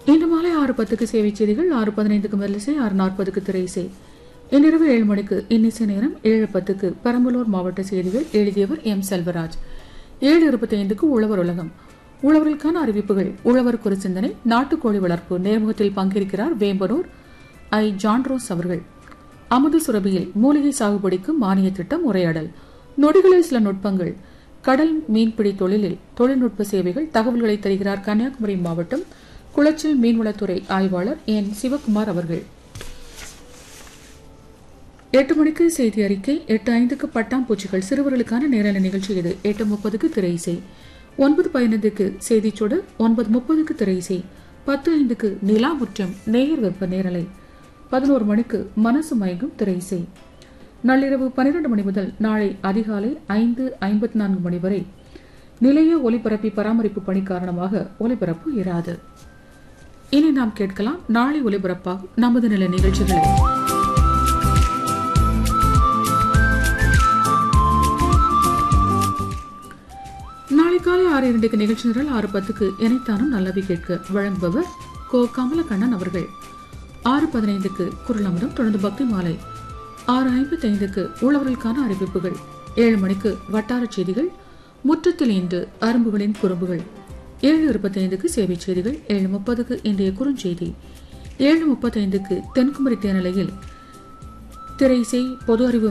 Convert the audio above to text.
இன்று மாலை ஆறு பத்துக்கு சேவை செய்திகள் ஆறு பதினைந்துக்கு மெல்லிசை ஆறு நாற்பதுக்கு திரைசை இன்றிரவு ஏழு மணிக்கு இன்னிசை நேரம் ஏழு பத்துக்கு பெரம்பலூர் மாவட்ட செய்திகள் எழுதியவர் எம் செல்வராஜ் ஏழு இருபத்தைந்துக்கு உழவர் உலகம் உழவர்களுக்கான அறிவிப்புகள் உழவர் குறு சிந்தனை நாட்டுக்கோழி வளர்ப்பு நேர்முகத்தில் பங்கேற்கிறார் வேம்பனூர் ஐ ஜான்ரோஸ் அவர்கள் அமுது சுரபியில் மூலிகை சாகுபடிக்கு மானிய திட்டம் உரையாடல் நொடிகளில் சில நுட்பங்கள் கடல் மீன்பிடி தொழிலில் தொழில்நுட்ப சேவைகள் தகவல்களை தருகிறார் கன்னியாகுமரி மாவட்டம் குளச்சல் மீன்வளத்துறை ஆய்வாளர் என் சிவகுமார் அவர்கள் எட்டு மணிக்கு செய்தி அறிக்கை எட்டு ஐந்துக்கு பட்டாம்பூச்சிகள் சிறுவர்களுக்கான நேரல நிகழ்ச்சி இது எட்டு முப்பதுக்கு திரை இசை ஒன்பது பதினைந்துக்கு செய்திச்சொடு ஒன்பது முப்பதுக்கு திரை இசை பத்து ஐந்துக்கு நிலாமுற்றம் நேயர் வெப்ப நேரலை பதினோரு மணிக்கு மனசு மயங்கும் திரை இசை நள்ளிரவு பன்னிரண்டு மணி முதல் நாளை அதிகாலை ஐந்து ஐம்பத்தி நான்கு மணி வரை நிலைய ஒலிபரப்பி பராமரிப்பு பணி காரணமாக ஒலிபரப்பு இராது இனி நாம் கேட்கலாம் நாளை ஒலிபரப்பாகும் நமது நில நிகழ்ச்சிகளை நாளை காலை ஆறு இரண்டுக்கு நிகழ்ச்சி நிரல் ஆறு பத்துக்கு இணைத்தானும் நல்லவை கேட்க வழங்குபவர் கோ கமலக்கண்ணன் அவர்கள் ஆறு பதினைந்துக்கு குரல் அமுதம் தொடர்ந்து பக்தி மாலை ஆறு ஐம்பத்தி ஐந்துக்கு உழவர்களுக்கான அறிவிப்புகள் ஏழு மணிக்கு வட்டார செய்திகள் முற்றத்தில் இன்று அரும்புகளின் குறும்புகள் ஏழு இருபத்தைந்துக்கு சேவை செய்திகள் ஏழு முப்பதுக்கு இன்றைய குறுஞ்செய்தி ஏழு முப்பத்தைந்துக்கு தென்குமரி தேனிலையில் திரைசை பொது அறிவு